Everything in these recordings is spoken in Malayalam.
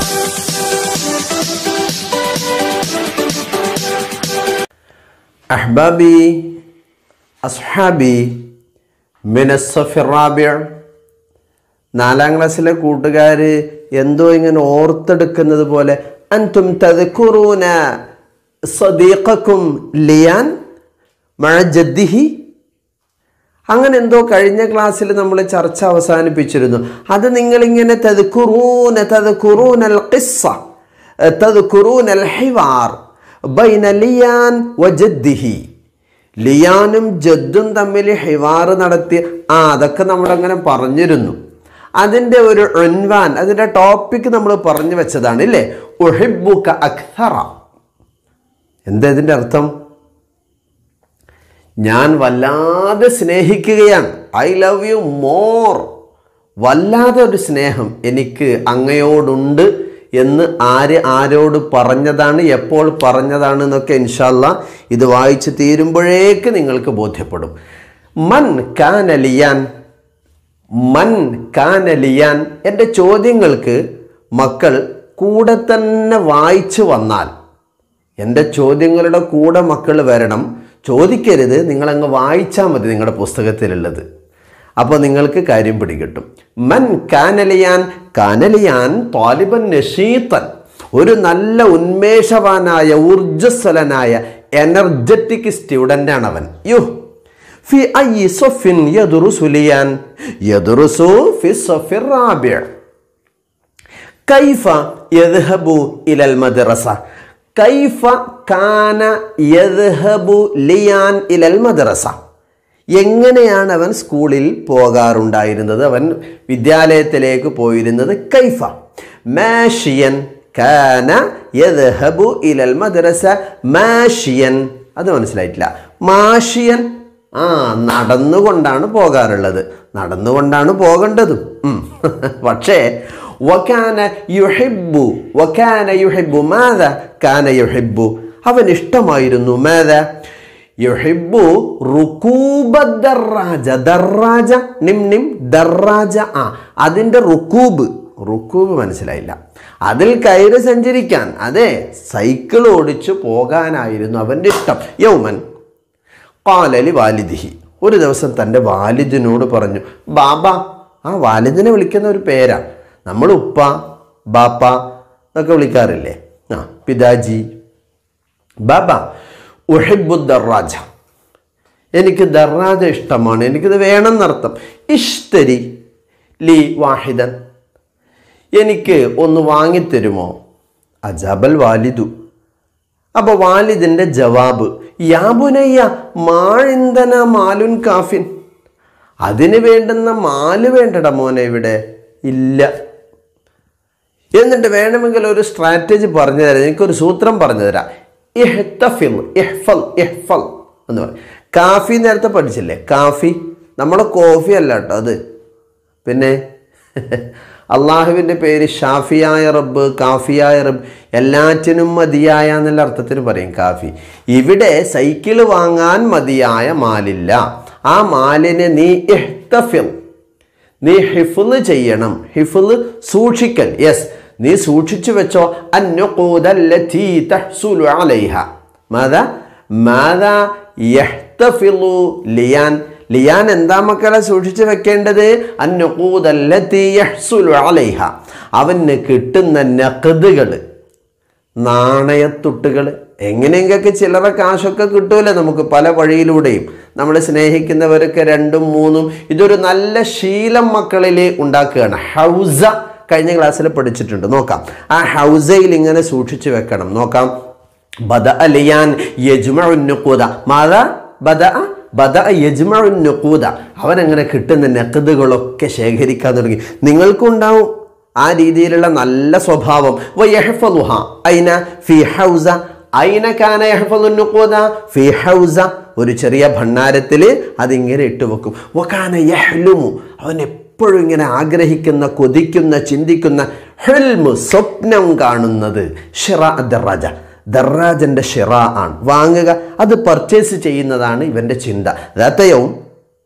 അഹ്ബാബി അസ്ഹാബി മിനസ്സഫിറാബിയ നാലാം ക്ലാസ്സിലെ കൂട്ടുകാർ എന്തോ ഇങ്ങനെ ഓർത്തെടുക്കുന്നത് പോലെ അൻതും തദ്കുറൂന സദീഖക്കും ലിയാൻ മഴ ജദ്ദിഹി അങ്ങനെ എന്തോ കഴിഞ്ഞ ക്ലാസ്സിൽ നമ്മൾ ചർച്ച അവസാനിപ്പിച്ചിരുന്നു അത് നിങ്ങളിങ്ങനെ തദ്കുറൂന തദ്കുറൂനൽ ഖിസ്സ തദ്കുറൂനൽ ഹിവാർ ബൈന ലിയാൻ വജദ്ദിഹി ലിയാനും ജദ്ദും തമ്മിൽ ഹിവാർ നടത്തി ആ അതൊക്കെ നമ്മളങ്ങനെ പറഞ്ഞിരുന്നു അതിൻ്റെ ഒരു ഉൻവാൻ അതിൻ്റെ ടോപ്പിക് നമ്മൾ പറഞ്ഞു വെച്ചതാണ് ഇല്ലേ ഉഹിബുക അക്ഥറ എന്താ ഇതിൻ്റെ അർത്ഥം ഞാൻ വല്ലാതെ സ്നേഹിക്കുകയാണ് ഐ ലവ് യു മോർ വല്ലാതെ ഒരു സ്നേഹം എനിക്ക് അങ്ങയോടുണ്ട് എന്ന് ആര് ആരോട് പറഞ്ഞതാണ് എപ്പോൾ പറഞ്ഞതാണ് എന്നൊക്കെ ഇൻഷാല്ല ഇത് വായിച്ച് തീരുമ്പോഴേക്ക് നിങ്ങൾക്ക് ബോധ്യപ്പെടും മൻ കാനലിയാൻ മൻ കാനലിയാൻ എൻ്റെ ചോദ്യങ്ങൾക്ക് മക്കൾ കൂടെ തന്നെ വായിച്ചു വന്നാൽ എൻ്റെ ചോദ്യങ്ങളുടെ കൂടെ മക്കൾ വരണം ചോദിക്കരുത് നിങ്ങളങ്ങ് വായിച്ചാൽ മതി നിങ്ങളുടെ പുസ്തകത്തിലുള്ളത് അപ്പോൾ നിങ്ങൾക്ക് കാര്യം പിടികിട്ടും മൻ കാനലിയാൻ കാനലിയാൻ താലിബൻ നഷീത്തൻ ഒരു നല്ല ഉന്മേഷവാനായ ഊർജ്ജസ്വലനായ എനർജറ്റിക് സ്റ്റുഡൻ്റാണ് അവൻ യോ ഫി ഐ സൊഫിൻ യദുറുസു ലിയാൻ യദുറുസു ഫി സൊഫിർ റാബിയ കൈഫ യദ്ഹബു ഇലൽ മദ്റസ കൈഫ കാന യദ്ഹബു ലിയാൻ ഇലൽ മദ്റസ എങ്ങനെയാണ് അവൻ സ്കൂളിൽ പോകാറുണ്ടായിരുന്നത് അവൻ വിദ്യാലയത്തിലേക്ക് പോയിരുന്നത് കൈഫ മാഷിയൻ കാന യദ്ഹബു ഇലൽ മദ്റസ മാഷിയൻ അത് മനസ്സിലായിട്ടില്ല മാഷിയൻ ആ നടന്നുകൊണ്ടാണ് പോകാറുള്ളത് നടന്നുകൊണ്ടാണ് പോകേണ്ടതും ഉം. പക്ഷേ വക്കാന യുഹിബു വക്കാന യുഹിബു മാത കാന യുഹിബു അവൻ ഇഷ്ടമായിരുന്നു മാത യുഹിബു റുക്കൂബ ദറാജ ദറാജ നിം നിം ദറാജ ആ അതിൻ്റെ റുക്കൂബ് റുക്കൂബ് മനസ്സിലായില്ല അതിൽ കയറി സഞ്ചരിക്കാൻ അതെ സൈക്കിൾ ഓടിച്ചു പോകാനായിരുന്നു അവൻ്റെ ഇഷ്ടം യൗമൻ പാലലി വാലിദിഹി ഒരു ദിവസം തൻ്റെ വാലിദിനോട് പറഞ്ഞു ബാബ ആ വാലിദിനെ വിളിക്കുന്ന ഒരു പേരാ നമ്മൾ ഉപ്പ ബാപ്പ എന്നൊക്കെ വിളിക്കാറില്ലേ ആ പിതാജി ബാബ ഉഹിബു ദറാജ എനിക്ക് ദറാജ ഇഷ്ടമാണ് എനിക്കിത് വേണമെന്നർത്ഥം ഇഷ്തരി ലി വാഹിദൻ എനിക്ക് ഒന്ന് വാങ്ങിത്തരുമോ അജാബൽ വാലിദു അപ്പോൾ വാലിദിൻ്റെ ജവാബ് യാബുനയ്യ മാഴിന്തന മാലുൻ കാഫിൻ അതിന് വേണ്ടുന്ന മാല് വേണ്ടട മോനെ ഇവിടെ ഇല്ല എന്നിട്ട് വേണമെങ്കിൽ ഒരു സ്ട്രാറ്റജി പറഞ്ഞു തരാം എനിക്കൊരു സൂത്രം പറഞ്ഞു തരാം ഇഹ്തഫിൽ ഇഹ്ഫൽ ഇഹ്ഫൽ എന്ന് പറയും കാഫി നേരത്തെ പഠിച്ചില്ലേ കാഫി നമ്മുടെ കോഫി അല്ല കേട്ടോ അത് പിന്നെ അള്ളാഹുവിൻ്റെ പേര് ഷാഫിയായ റബ്ബ് കാഫിയായ റബ്ബ് എല്ലാറ്റിനും മതിയായ എന്നുള്ള അർത്ഥത്തിന് പറയും കാഫി ഇവിടെ സൈക്കിൾ വാങ്ങാൻ മതിയായ മാലില്ല ആ മാലിനെ നീ ഇഹ്തഫിൽ നീ ഹിഫുല് ചെയ്യണം ഹിഫുല് സൂക്ഷിക്കൽ യെസ് നീ സൂക്ഷിച്ചു വെച്ചോ അന്നുകൂദല്ലത്തി തഹ്സുലു അലൈഹ മാതാ മാതാ യഹ്തഫിലു ലിയാൻ ലിയാൻ എന്താ മക്കളെ സൂക്ഷിച്ചു വെക്കേണ്ടത് അന്നുകൂദല്ലത്തി യഹ്സുലു അലൈഹ അവന് കിട്ടുന്ന നഖദുകൾ നാണയത്തുട്ടുകൾ എങ്ങനെയെങ്കിലൊക്കെ ചില്ലറ കാശൊക്കെ കിട്ടൂലേ നമുക്ക് പല വഴിയിലൂടെയും നമ്മൾ സ്നേഹിക്കുന്നവരൊക്കെ രണ്ടും മൂന്നും ഇതൊരു നല്ല ശീലം മക്കളിൽ ഉണ്ടാക്കുകയാണ് ഹൗസ കഴിഞ്ഞ ക്ലാസ്സിൽ പഠിച്ചിട്ടുണ്ട് നോക്കാം ആ ഹൗസയിൽ ഇങ്ങനെ സൂക്ഷിച്ചു വെക്കണം നോക്കാം ബദ അലിയാൻ യജ്മുന്നൂത മാത ബദ ബദ യജ്മുന്നൂത അവനങ്ങനെ കിട്ടുന്ന നക്കതുകളൊക്കെ ശേഖരിക്കാൻ തുടങ്ങി നിങ്ങൾക്കുണ്ടാവും ആ രീതിയിലുള്ള നല്ല സ്വഭാവം വയഹ്ഫലുഹ ഐന ഫി ഹൗസ ഐന കാന യഹ്ഫലു നുഖൂദ ഫി ഹൗസ ഒരു ചെറിയ ഭണ്ണാരത്തിൽ അതിങ്ങനെ ഇട്ടുവെക്കും വകാന യഹ്ലുമു അവൻ എപ്പോഴും ഇങ്ങനെ ആഗ്രഹിക്കുന്ന കൊതിക്കുന്ന ചിന്തിക്കുന്ന ഹെൽമ് സ്വപ്നം കാണുന്നത് ഷിറ ദറാജ ദറാജൻ്റെ ഷിറ ആണ് വാങ്ങുക അത് പർച്ചേസ് ചെയ്യുന്നതാണ് ഇവൻ്റെ ചിന്ത ദാത്തയവും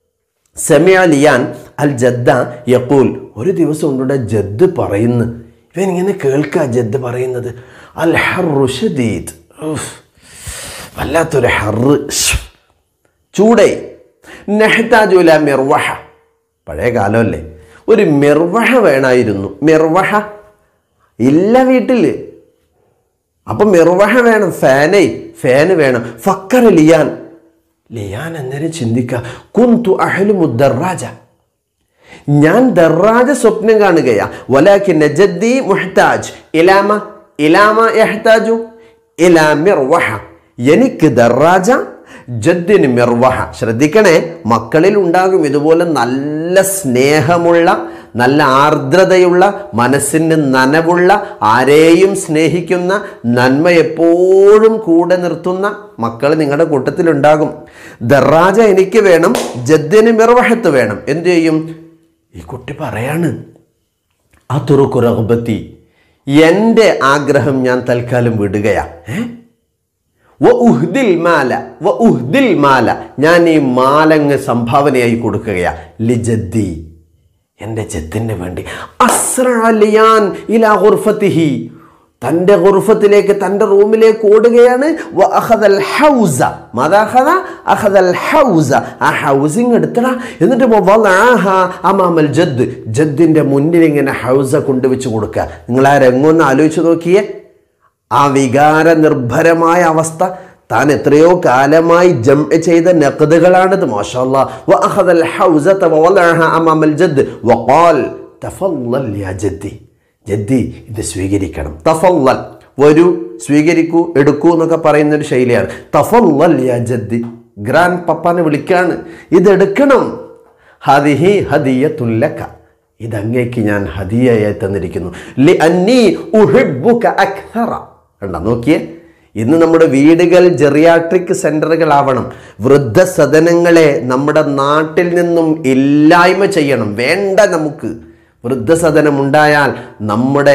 സെമിയ ലിയാൻ അൽ ജദ്ദ യക്കൂൽ ഒരു ദിവസം ഉണ്ടുടെ ജദ് പറയുന്നു ഇവൻ ഇങ്ങനെ കേൾക്കുക ജദ് പറയുന്നത് അൽ ഹർറു ഷദീദ് ഉഫ്. വല്ലാത്തൊരു ഹർറ് ശ്ശ്. ചൂടേ നെഹ്താജുല മിർവഹ പഴയ കാലമല്ലേ ഒരു മിർവഹ വേണമായിരുന്നു മിർവഹ ഇല്ല വീട്ടിൽ അപ്പം മിർവഹ വേണം ഫാനേ ഫാന് വേണം ഫക്കർ ലിയാൻ ലിയാൻ അന്നേരം ചിന്തിക്കുക കുന്തു അഹലുമു ദർറാജ ഞാൻ ദർറാജ സ്വപ്നം കാണുകയാ വലാക്കി നജദ്ദി മുഹ്താജ് ഇലാമ ഇലാമ യഹ്താജു ഇലാ മിർവഹ എനിക്ക് ദർറാജ ജദ്ദിന് മിർവഹ ശ്രദ്ധിക്കണേ മക്കളിൽ ഉണ്ടാകും ഇതുപോലെ നല്ല സ്നേഹമുള്ള നല്ല ആർദ്രതയുള്ള മനസ്സിന് നനവുള്ള ആരെയും സ്നേഹിക്കുന്ന നന്മ എപ്പോഴും കൂടെ നിർത്തുന്ന മക്കൾ നിങ്ങളുടെ കൂട്ടത്തിലുണ്ടാകും ദർറാജ എനിക്ക് വേണം ജദ്ദിന് മിർവഹത്ത് വേണം എന്തു ചെയ്യും ഈ കുട്ടി പറയാണ് ആ തുറുക്കുറബത്തി എൻ്റെ ആഗ്രഹം ഞാൻ തൽക്കാലം വിടുകയാ ഏ വ ഉഹ്ദിൽ മാല വ ഉഹ്ദിൽ മാല ഞാൻ ഈ മാലങ്ങ് സംഭാവനയായി കൊടുക്കുകയാ ലിജദ്ദി എൻ്റെ ജദ്ദിന് വേണ്ടി അസ്രലിയാൻ ഇലാ ഗുർഫത്തിഹി തൻ്റെ ഗുർഫത്തിലേക്ക് തൻ്റെ റൂമിലേക്ക് ഓടുകയാണ് വ അഖദൽ ഹൗസ മാതാ അഖദ? അഖദൽ ഹൗസ ആ ഹൗസിങ് എടുത്തടാ എന്നിട്ട് വ വലഅഹ അമാമൽ ജദ് ജദ്ദിൻ്റെ മുന്നിൽ ഇങ്ങനെ ഹൗസ കൊണ്ടുവച്ച് കൊടുക്കുക നിങ്ങൾ ആ രംഗമൊന്ന് ആലോചിച്ച് നോക്കിയേ ആ വികാര നിർഭരമായ അവസ്ഥ താൻ എത്രയോ കാലമായി ജം ചെയ്ത നഖദുകളാണിത് മാഷാല്ലാ വഅഖദൽ ഹൗസത വവലഅഹ അമാമൽ ജദ് വഖാൽ തഫല്ലൽ യാ ജദ്ദി ജദ്ദി ഇത് സ്വീകരിക്കണം തഫല്ലൽ വരൂ സ്വീകരിക്കൂ എടുക്കൂ എന്നൊക്കെ പറയുന്ന ഒരു ശൈലിയാണ് തഫല്ലൽ യാ ജദ്ദി ഗ്രാൻഡ് പപ്പാനെ വിളിക്കാണ് ഇതെടുക്കണം ഹദിഹി ഹദിയത്തുല്ലക ഇത് അങ്ങേക്ക് ഞാൻ ഹദിയയായി തന്നിരിക്കുന്നു ലി അന്നീ ഉഹിബ്ബുക അക്ഥറ കണ്ട നോക്കിയേ ഇന്ന് നമ്മുടെ വീടുകൾ ജെറിയാട്രിക് സെന്ററുകളാവണം വൃദ്ധസദനങ്ങളെ നമ്മുടെ നാട്ടിൽ നിന്നും ഇല്ലായ്മ ചെയ്യണം വേണ്ട നമുക്ക് വൃദ്ധസദനം ഉണ്ടായാൽ നമ്മുടെ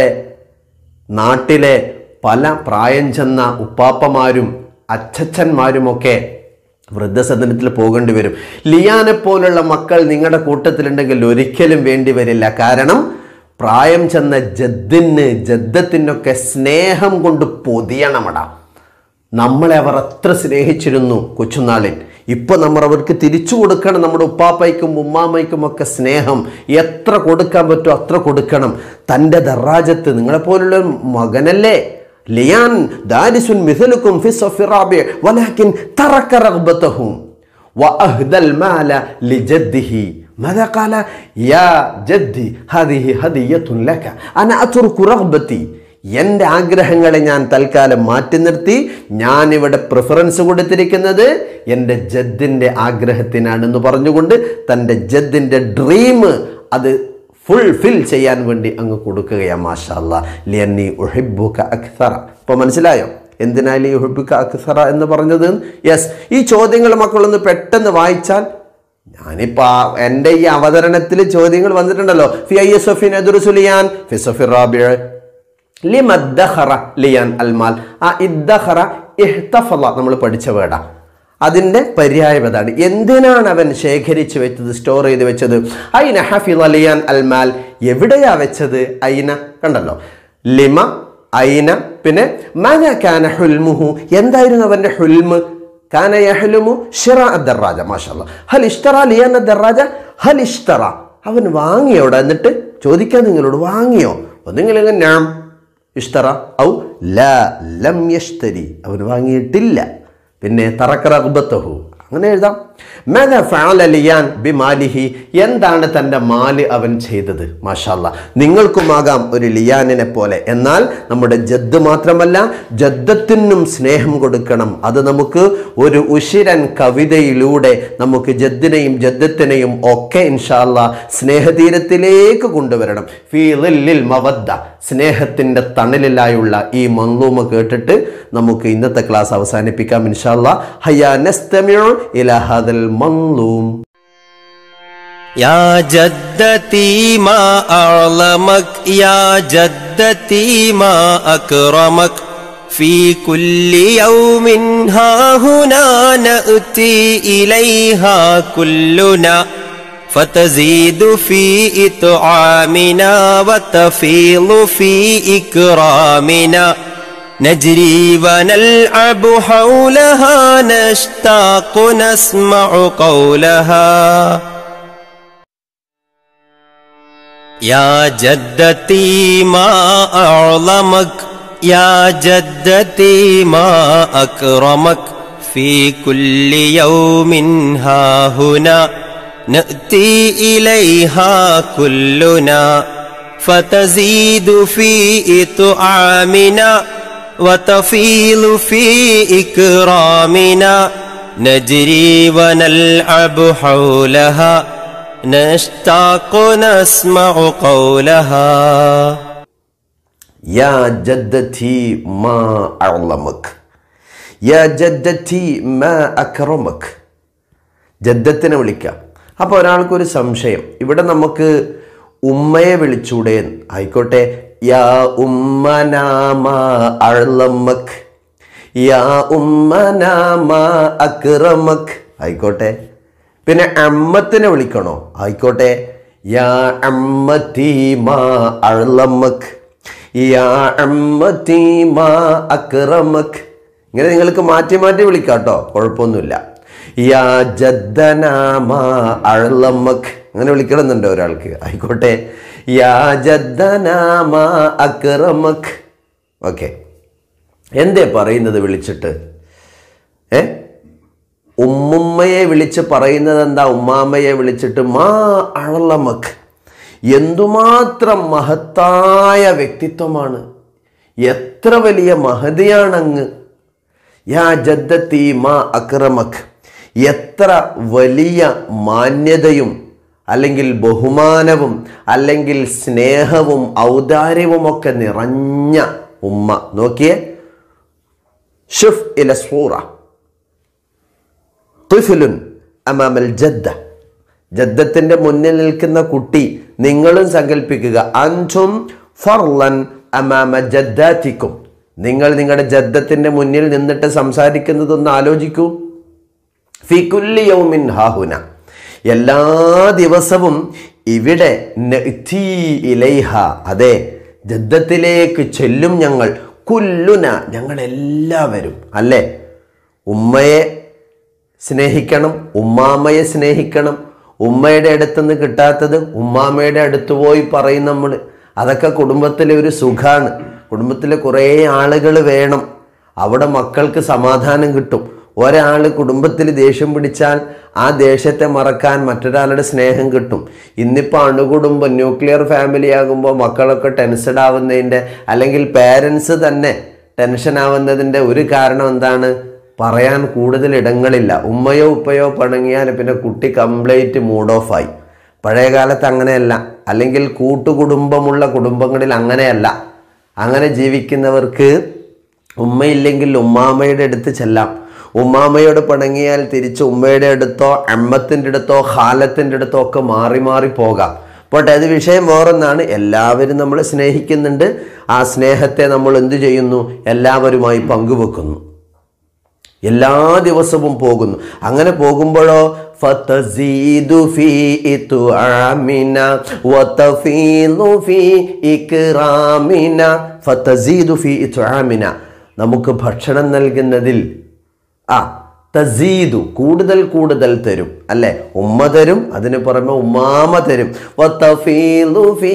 നാട്ടിലെ പല പ്രായം ചെന്ന ഉപ്പാപ്പമാരും അച്ഛച്ചന്മാരുമൊക്കെ വൃദ്ധസദനത്തിൽ പോകേണ്ടി വരും ലിയാനെ പോലുള്ള മക്കൾ നിങ്ങളുടെ കൂട്ടത്തിലുണ്ടെങ്കിൽ ഒരിക്കലും വേണ്ടി വരില്ല കാരണം പ്രായം ചെന്ന ജദ്ദിന് ജദ്ദത്തിനൊക്കെ സ്നേഹം കൊണ്ട് പൊതിയണമടാ നമ്മളെ അവർ അത്ര സ്നേഹിച്ചിരുന്നു കൊച്ചുനാളിൽ ഇപ്പൊ നമ്മൾ അവർക്ക് തിരിച്ചു കൊടുക്കണം നമ്മുടെ ഉപ്പാപ്പയ്ക്കും ഉമ്മാമ്മയ്ക്കും ഒക്കെ സ്നേഹം എത്ര കൊടുക്കാൻ പറ്റുമോ അത്ര കൊടുക്കണം തൻ്റെ ദറാജത്ത് നിങ്ങളെപ്പോലുള്ള മകനല്ലേ ലിയാൻ ദാരിസുൻ മിഥലുക്കും ഫിസ് ഫിറാബി വലാകിൻ തറക റഗ്ബതഹു وأهدى المال لجده ماذا قال يا جدي هذه هدية لك أنا أترك رغبتي എൻ്റെ ആഗ്രഹങ്ങളെ ഞാൻ തൽക്കാലം മാറ്റി നിർത്തി ഞാൻ ഇവിടെ പ്രിഫറൻസ് കൊടുത്തിരിക്കുന്നത് എൻ്റെ ജദ്ദിൻ്റെ ആഗ്രഹത്തിനാണെന്ന് പറഞ്ഞുകൊണ്ട് തൻ്റെ ജദ്ദിൻ്റെ ഡ്രീം അത് ഫുൾഫിൽ ചെയ്യാൻ വേണ്ടി അങ്ങ് കൊടുക്കുകയാ മാഷാല്ല ലിയന്നി ഉഹിബുക അക്സറ ഇപ്പോൾ മനസ്സിലായോ എന്തിനാ ലി ഉഹിബുക അക്സറ എന്ന് പറഞ്ഞത് യെസ് ഈ ചോദ്യങ്ങൾ മക്കളൊന്ന് പെട്ടെന്ന് വായിച്ചാൽ ഞാനിപ്പോൾ ആ എൻ്റെ ഈ അവതരണത്തിൽ ചോദ്യങ്ങൾ വന്നിട്ടുണ്ടല്ലോ ഫി ഐ എസ് എഫിൻ എദുറുസുലിയാൻ ഫിസഫിർ റാബിയ ലിമദ്ദഖറ ലിയാൻ അൽമാൽ ആ ഇദ്ദഖറ ഇഹ്തഫല നമ്മൾ പഠിച്ച വേടാ അതിൻ്റെ പര്യായപതാണ് എന്തിനാണ് അവൻ ശേഖരിച്ചു വെച്ചത് സ്റ്റോർ ചെയ്ത് വെച്ചത് ഐന ഹഫിള ലിയാൻ അൽമാൽ എവിടെയാ വെച്ചത് ഐന കണ്ടല്ലോ ലിമ ഐന പിന്നെ മന കാന ഹുൽമുഹു എന്തായിരുന്നു അവൻ്റെ ഹുൽമ് കാന യഹ്ലുമു ഷിറ ദറാജ മാഷാല്ല ഹൽ ഇഷ്തറ ലിയാൻ ദറാജ ഹൽ ഇഷ്തറ അവൻ വാങ്ങിയോടാ എന്നിട്ട് ചോദിക്കാൻ നിങ്ങളോട് വാങ്ങിയോ ഒന്നിങ്ങനെ ഞാൻ ഇഷ്തറ ഔ ല ലം യഷ്തരി അവൻ വാങ്ങിയിട്ടില്ല പിന്നെ തറക്ക റഗ്ബത്തഹു അങ്ങനെ എഴുതാം മദ ഫഅല ലിയാൻ ബിമാലിഹി എന്താണ് തൻ്റെ മാല് അവൻ ചെയ്തത് മാഷാല്ല നിങ്ങൾക്കുമാകാം ഒരു ലിയാനിനെ പോലെ എന്നാൽ നമ്മുടെ ജദ്ദ് മാത്രമല്ല ജദ്ദത്തിനും സ്നേഹം കൊടുക്കണം അത് നമുക്ക് ഒരു ഉശിരൻ കവിതയിലൂടെ നമുക്ക് ജദ്ദിനെയും ജദ്ദത്തിനെയും ഒക്കെ ഇൻഷാല്ല സ്നേഹതീരത്തിലേക്ക് കൊണ്ടുവരണം ഫീ ളിൽ മവദ്ദ സ്നേഹത്തിൻ്റെ തണലിലായുള്ള ഈ മന്ലൂമ കേട്ടിട്ട് നമുക്ക് ഇന്നത്തെ ക്ലാസ് അവസാനിപ്പിക്കാം ഇൻഷാല്ല ഹയ്യാ നസ്തമിഉ ഇലാ ഹാദൽ മന്ലൂം يا جدتي ما أعلمك يا جدتي ما أكرمك في كل يوم ها هنا نأتي إليها كلنا فتزيد في إطعامنا وتفيض في إكرامنا نجري ونلعب حولها نشتاق نسمع قولها يا جدتي ما أعظمك يا جدتي ما أكرمك في كل يوم ها هنا نأتي إليها كلنا فتزيد في إطعامنا وتفيض في إكرامنا نجري ونلعب حولها نشتاق نسمع قولها യാ ജദ്ദത്തി മാ അഅ്ലമക് യാ ജദ്ദത്തി മാ അക്രമക് ജദ്ദത്തിനെ വിളിക്കാം അപ്പോൾ ഒരാൾക്കൊരു സംശയം ഇവിടെ നമുക്ക് ഉമ്മയെ വിളിച്ചൂടെ ആയിക്കോട്ടെ യാ ഉമ്മനാമ അഴലമക് യാ ഉമ്മനാമ അക്രമക് ആയിക്കോട്ടെ പിന്നെ അമ്മത്തിനെ വിളിക്കണോ ആയിക്കോട്ടെ യാ അമ്മത്തി മാ അഴലമക് യാ അമ്മത്തി മാ അക്രമക് ഇങ്ങനെ നിങ്ങൾക്ക് മാറ്റി മാറ്റി വിളിക്കാം കേട്ടോ കുഴപ്പമൊന്നുമില്ല യാ ജദ്ദനാമ അഴലമക് അങ്ങനെ വിളിക്കണമെന്നുണ്ടോ ഒരാൾക്ക് ആയിക്കോട്ടെ യാ ജദ്ദനാമ അക്രമക് ഓക്കെ എന്തേ പറയുന്നത് വിളിച്ചിട്ട് ഏ ഉമ്മുമ്മയെ വിളിച്ച് പറയുന്നത് എന്താ ഉമ്മാമ്മയെ വിളിച്ചിട്ട് മാ അഴലമക് എന്തുമാത്രം മഹത്തായ വ്യക്തിത്വമാണ് എത്ര വലിയ മഹതിയാണങ്ങ് യാ ജദ്ദത്തി മാ അക്രമക് എത്ര വലിയ മാന്യതയും അല്ലെങ്കിൽ ബഹുമാനവും അല്ലെങ്കിൽ സ്നേഹവും ഔദാര്യവുമൊക്കെ നിറഞ്ഞ ഉമ്മ നോക്കിയേ ഷുഫ് ഇല സൂറ തുഫിലുൻ അമാമൽ ജദ്ദ ജദ്ദത്തിന്റെ മുന്നിൽ നിൽക്കുന്ന കുട്ടി നിങ്ങളും സങ്കല്പിക്കുക അൻതും ഫർലൻ അമാമ ജദ്ദാത്തിക്കും നിങ്ങൾ നിങ്ങളുടെ ജദ്ദത്തിന്റെ മുന്നിൽ നിന്നിട്ട് സംസാരിക്കുന്നതൊന്ന് ആലോചിക്കൂ ഫി കുല്ലി യൗമിൻ ഹാഹുന എല്ലാ ദിവസവും ഇവിടെ നഅ്തി ഇലൈഹ അതെ ജദ്ദത്തിലേക്ക് ചെല്ലും ഞങ്ങൾ കുല്ലുന ഞങ്ങൾ എല്ലാവരും അല്ലേ ഉമ്മയെ സ്നേഹിക്കണം ഉമ്മാമ്മയെ സ്നേഹിക്കണം ഉമ്മയുടെ അടുത്തുനിന്ന് കിട്ടാത്തത് ഉമ്മാമ്മയുടെ അടുത്ത് പോയി പറയും നമ്മൾ അതൊക്കെ കുടുംബത്തിലെ ഒരു സുഖാണ് കുടുംബത്തിൽ കുറേ ആളുകൾ വേണം അവിടെ മക്കൾക്ക് സമാധാനം കിട്ടും ഒരാൾ കുടുംബത്തിൽ ദേഷ്യം പിടിച്ചാൽ ആ ദേഷ്യത്തെ മറക്കാൻ മറ്റൊരാളുടെ സ്നേഹം കിട്ടും ഇന്നിപ്പോൾ അണുകുടുംബം ന്യൂക്ലിയർ ഫാമിലി ആകുമ്പോൾ മക്കളൊക്കെ ടെൻസ്ഡ് ആവുന്നതിൻ്റെ അല്ലെങ്കിൽ പേരൻസ് തന്നെ ടെൻഷൻ ആവുന്നതിൻ്റെ ഒരു കാരണം എന്താണ് പറയാൻ കൂടുതൽ ഇടങ്ങളില്ല ഉമ്മയോ ഉപ്പയോ പണങ്ങിയാൽ പിന്നെ കുട്ടി കംപ്ലീറ്റ് മൂഡ് ഓഫ് ആയി പഴയ കാലത്ത് അങ്ങനെയല്ല അല്ലെങ്കിൽ കൂട്ടുകുടുംബമുള്ള കുടുംബങ്ങളിൽ അങ്ങനെയല്ല അങ്ങനെ ജീവിക്കുന്നവർക്ക് ഉമ്മയില്ലെങ്കിൽ ഉമ്മാമ്മയുടെ അടുത്ത് ചെല്ലാം ഉമ്മാമ്മയോട് പിണങ്ങിയാൽ തിരിച്ച് ഉമ്മയുടെ അടുത്തോ അമ്മത്തിൻ്റെ അടുത്തോ ഹാലത്തിൻ്റെ അടുത്തോ ഒക്കെ മാറി മാറി പോകാം പോട്ടെ അത് വിഷയം വേറൊന്നാണ് എല്ലാവരും നമ്മളെ സ്നേഹിക്കുന്നുണ്ട് ആ സ്നേഹത്തെ നമ്മൾ എന്തു ചെയ്യുന്നു എല്ലാവരുമായി പങ്കുവെക്കുന്നു എല്ലാ ദിവസവും പോകുന്നു അങ്ങനെ പോകുമ്പോഴോ ഫതസീദു ഫീ ഇത്ആമിന വതഫീലു ഫീ ഇക്റാമിന ഫതസീദു ഫീ ഇത്ആമിന നമുക്ക് ഭക്ഷണം നൽകുന്നതിൽ ആ തസീദു കൂടുതൽ കൂടുതൽ തരും അല്ലെ ഉമ്മ തരും അതിന് പുറമെ ഉമ്മാമ തരും വതഫീലു ഫീ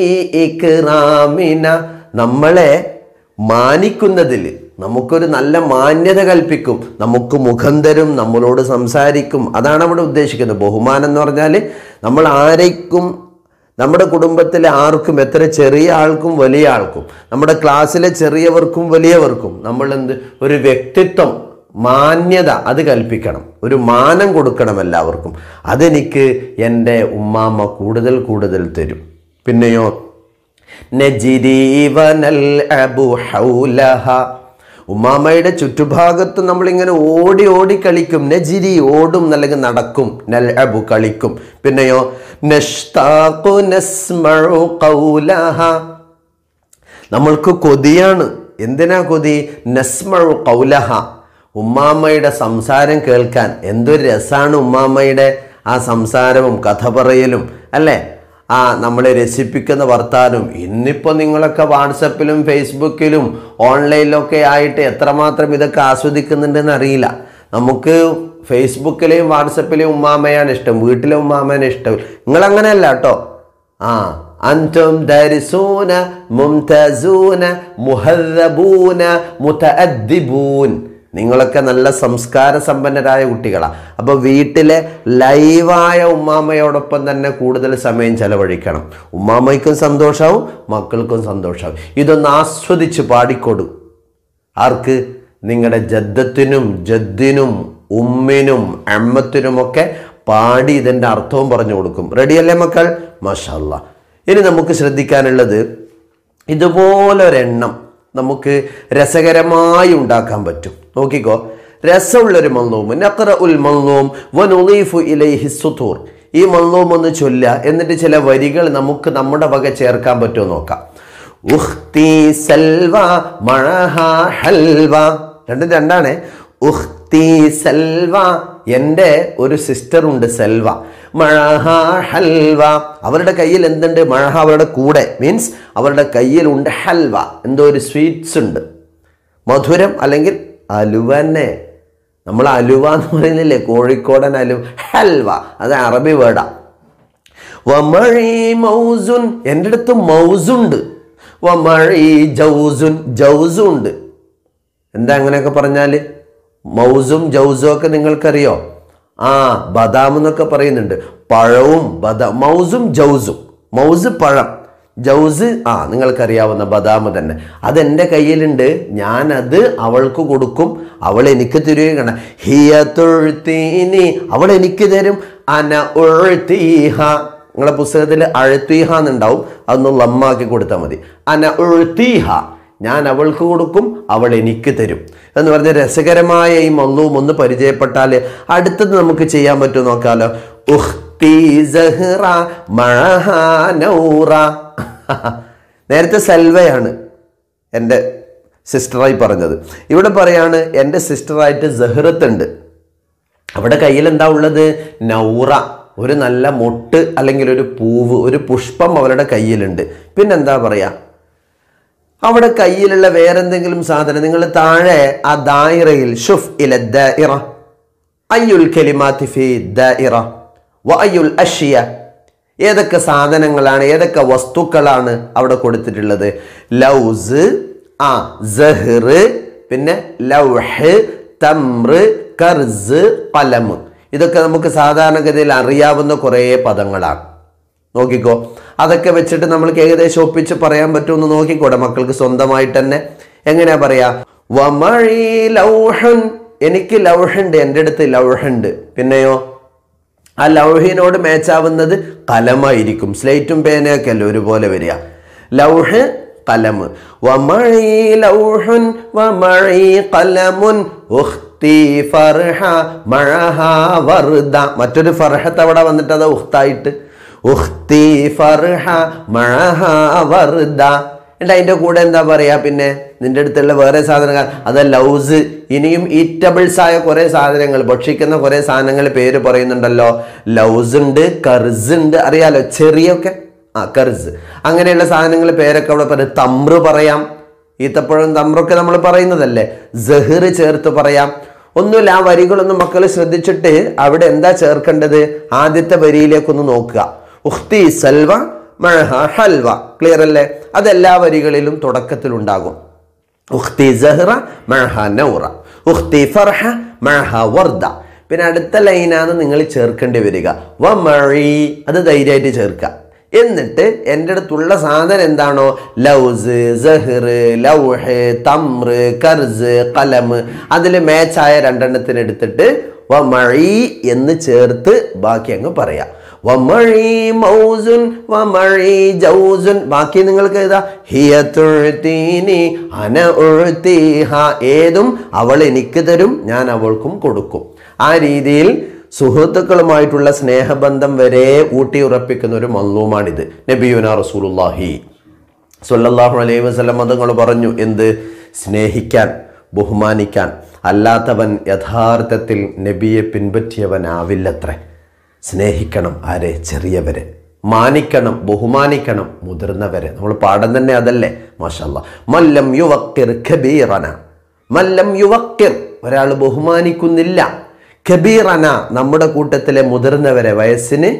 ഇക്റാമിന നമ്മളെ മാനിക്കുന്നതിൽ നമുക്കൊരു നല്ല മാന്യത കൽപ്പിക്കും നമുക്ക് മുഖം തരും നമ്മളോട് സംസാരിക്കും അതാണ് അവിടെ ഉദ്ദേശിക്കുന്നത് ബഹുമാനം എന്ന് പറഞ്ഞാൽ നമ്മൾ ആരേക്കും നമ്മുടെ കുടുംബത്തിലെ ആർക്കും എത്ര ചെറിയ ആൾക്കും വലിയ ആൾക്കും നമ്മുടെ ക്ലാസ്സിലെ ചെറിയവർക്കും വലിയവർക്കും നമ്മൾ എന്ത് ഒരു വ്യക്തിത്വം മാന്യത അത് കൽപ്പിക്കണം ഒരു മാനം കൊടുക്കണം എല്ലാവർക്കും അതെനിക്ക് എൻ്റെ ഉമ്മാമ്മ കൂടുതൽ കൂടുതൽ തരും പിന്നെയോ നജിരീവനൽ അബു ഹൗലഹ ഉമ്മാമ്മയുടെ ചുറ്റുഭാഗത്ത് നമ്മളിങ്ങനെ ഓടി ഓടി കളിക്കും നജിരി ഓടും അല്ലെങ്കിൽ നടക്കും നൽ അബു കളിക്കും പിന്നെയോ നഷ്താഖു നസ്മഉ ഖൗലഹ നമ്മൾക്ക് കൊതിയാണ് എന്തിനാ കൊതി നസ്മഴു കൗലഹ ഉമ്മാമ്മയുടെ സംസാരം കേൾക്കാൻ എന്തൊരു രസാണ് ഉമ്മാമ്മയുടെ ആ സംസാരവും കഥ പറയലും അല്ലേ ആ നമ്മളെ രസിപ്പിക്കുന്ന വർത്താനം ഇന്നിപ്പോൾ നിങ്ങളൊക്കെ വാട്സപ്പിലും ഫേസ്ബുക്കിലും ഓൺലൈനിലൊക്കെ ആയിട്ട് എത്രമാത്രം ഇതൊക്കെ ആസ്വദിക്കുന്നുണ്ടെന്ന് അറിയില്ല നമുക്ക് ഫേസ്ബുക്കിലെയും വാട്സപ്പിലെയും ഉമ്മാമയാണ് ഇഷ്ടം വീട്ടിലെ ഉമ്മാമയാണ് ഇഷ്ടം നിങ്ങൾ അങ്ങനെയല്ല കേട്ടോ ആ അൻതും ദരിസൂന മുംതസൂന മുഹദ്ദബൂന മുതഅദ്ദിബൂൻ നിങ്ങളൊക്കെ നല്ല സംസ്കാര സമ്പന്നരായ കുട്ടികളാണ് അപ്പോൾ വീട്ടിലെ ലൈവായ ഉമ്മാമയോടൊപ്പം തന്നെ കൂടുതൽ സമയം ചെലവഴിക്കണം ഉമ്മാമയ്ക്കും സന്തോഷമാവും മക്കൾക്കും സന്തോഷമാവും ഇതൊന്ന് ആസ്വദിച്ച് പാടിക്കൊടു ആർക്ക് നിങ്ങളുടെ ജദ്ദത്തിനും ജദ്ദിനും ഉമ്മിനും അമ്മത്തിനുമൊക്കെ പാടി ഇതിൻ്റെ അർത്ഥവും പറഞ്ഞു കൊടുക്കും റെഡിയല്ലേ മക്കൾ മാഷല്ല ഇനി നമുക്ക് ശ്രദ്ധിക്കാനുള്ളത് ഇതുപോലെ ഒരെണ്ണം നമുക്ക് രസകരമായി ഉണ്ടാക്കാൻ പറ്റും നോക്കിക്കോ രസമുള്ളൊരു മൽനൂം നഖറ ഉൽ മൽനൂം വനുളീഫു ഇലൈഹി സുതൂർ ഈ മൽനൂം ഒന്ന് ചൊല്ല എന്നിട്ട് ചില വരികൾ നമുക്ക് നമ്മുടെ വക ചേർക്കാൻ പറ്റുമോ നോക്കാം ഉഖ്തി സൽവ മഴഹ ഹൽവ രണ്ടും രണ്ടാണ് ഉഖ്തി സൽവ എൻ്റെ ഒരു സിസ്റ്റർ ഉണ്ട് സെൽവ മഴഹ ഹൽവ അവരുടെ കയ്യിൽ എന്തുണ്ട് മഴഹ അവരുടെ കൂടെ മീൻസ് അവരുടെ കയ്യിലുണ്ട് ഹൽവ എന്തോ ഒരു സ്വീറ്റ്സ് ഉണ്ട് മധുരം അല്ലെങ്കിൽ അലുവന്നെ നമ്മൾ അലുവ എന്ന് പറയുന്നില്ലേ കോഴിക്കോടൻ അലുവ ഹൽവ അത് അറബി വേർഡാ വമഴി മൗസുൻ എൻ്റെ അടുത്ത് മൗസുണ്ട് വമഴി ജൗസുൻ ജൗസും ഉണ്ട് എന്താ അങ്ങനെയൊക്കെ പറഞ്ഞാൽ മൗസും ജൗസും ഒക്കെ നിങ്ങൾക്കറിയോ ആ ബദാം എന്നൊക്കെ പറയുന്നുണ്ട് പഴവും ബദാം മൗസും ജൗസും മൗസ് പഴം ജൗസ് ആ നിങ്ങൾക്കറിയാവുന്ന ബദാം തന്നെ അതെൻ്റെ കയ്യിലുണ്ട് ഞാനത് അവൾക്ക് കൊടുക്കും അവൾ എനിക്ക് തരുകയാണ് ഹിയ തൊഴുത്തീനി അവൾ എനിക്ക് തരും അന ഉഴുത്തീഹ നിങ്ങളെ പുസ്തകത്തിൽ അഴുത്തീഹ എന്നുണ്ടാവും അതൊന്ന് ലമ്മാക്കി കൊടുത്താൽ മതി അന ഉഴുത്തീഹ ഞാൻ അവൾക്ക് കൊടുക്കും അവൾ എനിക്ക് തരും എന്ന് പറഞ്ഞ രസകരമായ ഈ മൊല്ലവും ഒന്ന് പരിചയപ്പെട്ടാൽ അടുത്തത് നമുക്ക് ചെയ്യാൻ പറ്റുമോ നോക്കാലോ ഉഖ്തി സഹ്റ മഴഹ നൗറ നേരത്തെ സെൽവയാണ് എൻ്റെ സിസ്റ്ററായി പറഞ്ഞത് ഇവിടെ പറയാണ് എൻ്റെ സിസ്റ്ററായിട്ട് ജഹ്റത്ത് ഉണ്ട് അവിടെ കയ്യിൽ എന്താ ഉള്ളത് നൗറ ഒരു നല്ല മൊട്ട് അല്ലെങ്കിൽ ഒരു പൂവ് ഒരു പുഷ്പം അവരുടെ കയ്യിലുണ്ട് പിന്നെന്താ പറയാ അവിടെ കയ്യിലുള്ള വേറെന്തെങ്കിലും സാധനം നിങ്ങൾ താഴെ ആ ദായിറയിൽ ഷുഫ് ഇല ദായിറ അയ്യുൽ കലിമാത്തി ഫി ദായിറ വ അയ്യുൽ അഷിയ ഏതൊക്കെ സാധനങ്ങളാണ് ഏതൊക്കെ വസ്തുക്കളാണ് അവിടെ കൊടുത്തിട്ടുള്ളത് ലൗസ് ആ സഹ്ർ പിന്നെ ലൗഹ് തമ്ര് കർസ് കലമ് ഇതൊക്കെ നമുക്ക് സാധാരണഗതിയിൽ അറിയാവുന്ന കുറേ പദങ്ങളാണ് നോക്കിക്കോ അതൊക്കെ വെച്ചിട്ട് നമ്മൾക്ക് ഏകദേശം ഒപ്പിച്ച് പറയാൻ പറ്റുമെന്ന് നോക്കിക്കോടെ മക്കൾക്ക് സ്വന്തമായിട്ട് തന്നെ എങ്ങനെയാ പറയാ വമഴി ലൗഹൻ എനിക്ക് ലൗഹുണ്ട് എൻ്റെ അടുത്ത് ലൗഹുണ്ട് പിന്നെയോ ആ ലൗഹിനോട് മാച്ചാവുന്നത് കലമായിരിക്കും സ്ലേറ്റും പേനയൊക്കെ അല്ലേ ഒരുപോലെ വരിക ലൗഹ് കലമ് വമഴി ലൗഹുൻ വമഴി കലമുൻ ഉഖ്തി ഫർഹ മഴഹ വർദ മറ്റൊരു ഫർഹത്ത് അവിടെ വന്നിട്ട് അത് ഉഖ്തായിട്ട് ഉഖ്തി ഫർഹ മഴഹ വർദ എന്നിട്ട് അതിൻ്റെ കൂടെ എന്താ പറയാ പിന്നെ നിന്റെ അടുത്തുള്ള വേറെ സാധനങ്ങൾ അത് ലൗസ് ഇനിയും ഈറ്റബിൾസ് ആയ കുറേ സാധനങ്ങൾ ഭക്ഷിക്കുന്ന കുറേ സാധനങ്ങൾ പേര് പറയുന്നുണ്ടല്ലോ ലൗസ് ഉണ്ട് കർസ് ഉണ്ട് അറിയാലോ ചെറിയൊക്കെ ആ കർസ് അങ്ങനെയുള്ള സാധനങ്ങൾ പേരൊക്കെ അവിടെ പറയും തമ്ര് പറയാം ഈത്തപ്പഴം തമ്രൊക്കെ നമ്മൾ പറയുന്നതല്ലേ ജഹിർ ചേർത്ത് പറയാം ഒന്നുമില്ല ആ വരികളൊന്നും മക്കൾ ശ്രദ്ധിച്ചിട്ട് അവിടെ എന്താ ചേർക്കേണ്ടത് ആദ്യത്തെ വരിയിലേക്കൊന്ന് നോക്കുക ഉഖ്തി സൽവ മഴഹ ഹൽവ ക്ലിയർ അല്ലേ അതെല്ലാ വരികളിലും തുടക്കത്തിലുണ്ടാകും ഉഖ്തി സഹ്റ മഴഹ നൗറ ഉഖ്തി ഫർഹ മഴഹ വർദ പിന്നെ അടുത്ത ലൈനാണ് നിങ്ങൾ ചേർക്കേണ്ടി വരിക വ മഴി അത് ധൈര്യമായിട്ട് ചേർക്കുക എന്നിട്ട് എൻ്റെ അടുത്തുള്ള സാധനം എന്താണോ ലൗസ് സഹ്ർ ലൗഹ് തമ്ര് കർസ് കലം അതിൽ മാച്ചായ രണ്ടെണ്ണത്തിന് എടുത്തിട്ട് വ മഴി എന്ന് ചേർത്ത് ബാക്കി അങ്ങ് പറയാം വമഴി മൗസുൻ വമഴി ജൗസുൻ ബാക്കി നിങ്ങൾക്ക് ഏതാ ഹിയ തുഴ്ത്തീനി അന ഉഴ്ത്തീഹ ഏതും അവൾ എനിക്ക് തരും ഞാൻ അവൾക്കും കൊടുക്കും ആ രീതിയിൽ സുഹൃത്തുക്കളുമായിട്ടുള്ള സ്നേഹബന്ധം വരെ ഊട്ടിയുറപ്പിക്കുന്ന ഒരു മല്ലൂമാണിത് നബിയുന റസൂലുല്ലാഹി സല്ലല്ലാഹു അലൈഹി വസല്ലം മതങ്ങൾ പറഞ്ഞു എന്ത് സ്നേഹിക്കാൻ ബഹുമാനിക്കാൻ അല്ലാത്തവൻ യഥാർത്ഥത്തിൽ നബിയെ പിൻപറ്റിയവനാവില്ലത്രേ സ്നേഹിക്കണം ആരെ ചെറിയവരെ മാനിക്കണം ബഹുമാനിക്കണം മുതിർന്നവരെ നമ്മൾ പാഠം തന്നെ അതല്ലേ മാഷല്ല മല്ലം യുവക്കിർ ഖബീറന മല്ലം യുവക്കിർ ഒരാൾ ബഹുമാനിക്കുന്നില്ല ഖബീറന നമ്മുടെ കൂട്ടത്തിലെ മുതിർന്നവരെ വയസ്സിന്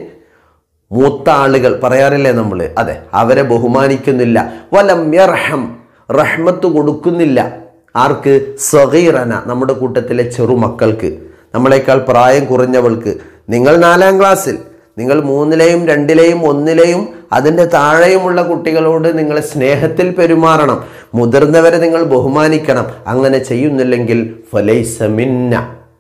മൂത്ത ആളുകൾ പറയാറില്ലേ നമ്മൾ അതെ അവരെ ബഹുമാനിക്കുന്നില്ല വലം യർഹം റഹ്മത്ത് കൊടുക്കുന്നില്ല ആർക്ക് സഗീറന നമ്മുടെ കൂട്ടത്തിലെ ചെറുമക്കൾക്ക് നമ്മളെക്കാൾ പ്രായം കുറഞ്ഞവൾക്ക് നിങ്ങൾ നാലാം ക്ലാസ്സിൽ നിങ്ങൾ മൂന്നിലെയും രണ്ടിലെയും ഒന്നിലെയും അതിൻ്റെ താഴെയുമുള്ള കുട്ടികളോട് നിങ്ങൾ സ്നേഹത്തിൽ പെരുമാറണം മുതിർന്നവരെ നിങ്ങൾ ബഹുമാനിക്കണം അങ്ങനെ ചെയ്യുന്നില്ലെങ്കിൽ ഫലൈസ മിന്ന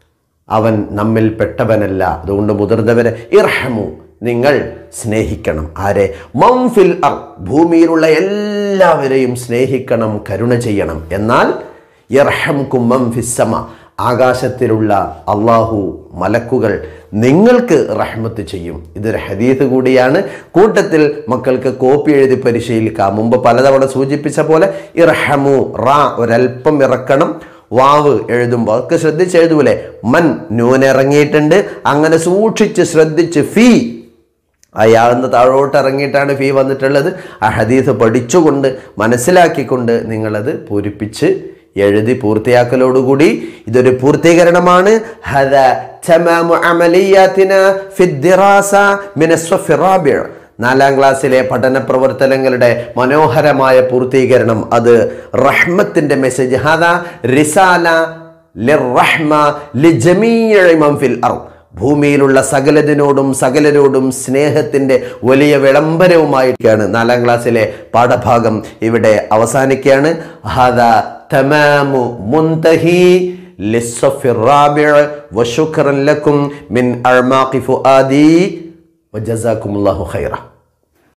അവൻ നമ്മിൽ പെട്ടവനല്ല അതുകൊണ്ട് മുതിർന്നവരെ ഇർഹമു നിങ്ങൾ സ്നേഹിക്കണം ആരെ മംഫിൽ അർ ഭൂമിയിലുള്ള എല്ലാവരെയും സ്നേഹിക്കണം കരുണ ചെയ്യണം എന്നാൽ ഇർഹം കുമ്മം ഫിസ്സമ ആകാശത്തിലുള്ള അള്ളാഹു മലക്കുകൾ നിങ്ങൾക്ക് റഹ്മത്ത് ചെയ്യും ഇതൊരു ഹദീത്ത് കൂടിയാണ് കൂട്ടത്തിൽ മക്കൾക്ക് കോപ്പി എഴുതി പരിശീലിക്കാം മുമ്പ് പലതവണ സൂചിപ്പിച്ച പോലെ ഇർഹമു റാ ഒരൽപ്പം ഇറക്കണം വാവ് എഴുതുമ്പോൾ ഒക്കെ ശ്രദ്ധിച്ച് എഴുതൂലേ മൻ നൂൻ ഇറങ്ങിയിട്ടുണ്ട് അങ്ങനെ സൂക്ഷിച്ച് ശ്രദ്ധിച്ച് ഫീ അയാളെന്ന് താഴോട്ട് ഇറങ്ങിയിട്ടാണ് ഫീ വന്നിട്ടുള്ളത് ആ ഹദീസ് പഠിച്ചുകൊണ്ട് മനസ്സിലാക്കിക്കൊണ്ട് നിങ്ങളത് പൂരിപ്പിച്ച് എഴുതി പൂർത്തിയാക്കലോടുകൂടി ഇതൊരു പൂർത്തീകരണമാണ് ഹദ തമാമു അമലിയാത്തിന ഫിദ്ദിറാസ മിനസ്വഫി റാബിഅ നാലാം ക്ലാസ്സിലെ പഠന പ്രവർത്തനങ്ങളുടെ മനോഹരമായ പൂർത്തീകരണം അത് റഹ്മത്തിന്റെ മെസ്സേജ് ഹദ റിസാല ലിർറഹ്മ ലിജമീഇ മൻ ഫിൽ അർദ് ഭൂമിയിലുള്ള സകലതിനോടും സകലരോടും സ്നേഹത്തിന്റെ വലിയ വിളംബരവുമായിട്ടാണ് നാലാം ക്ലാസ്സിലെ പാഠഭാഗം ഇവിടെ അവസാനിക്കുകയാണ് ഹദ തമാമു മുൻതഹി للصف الرابع وشكرا لكم من أعماق فؤادي وجزاكم الله خيرا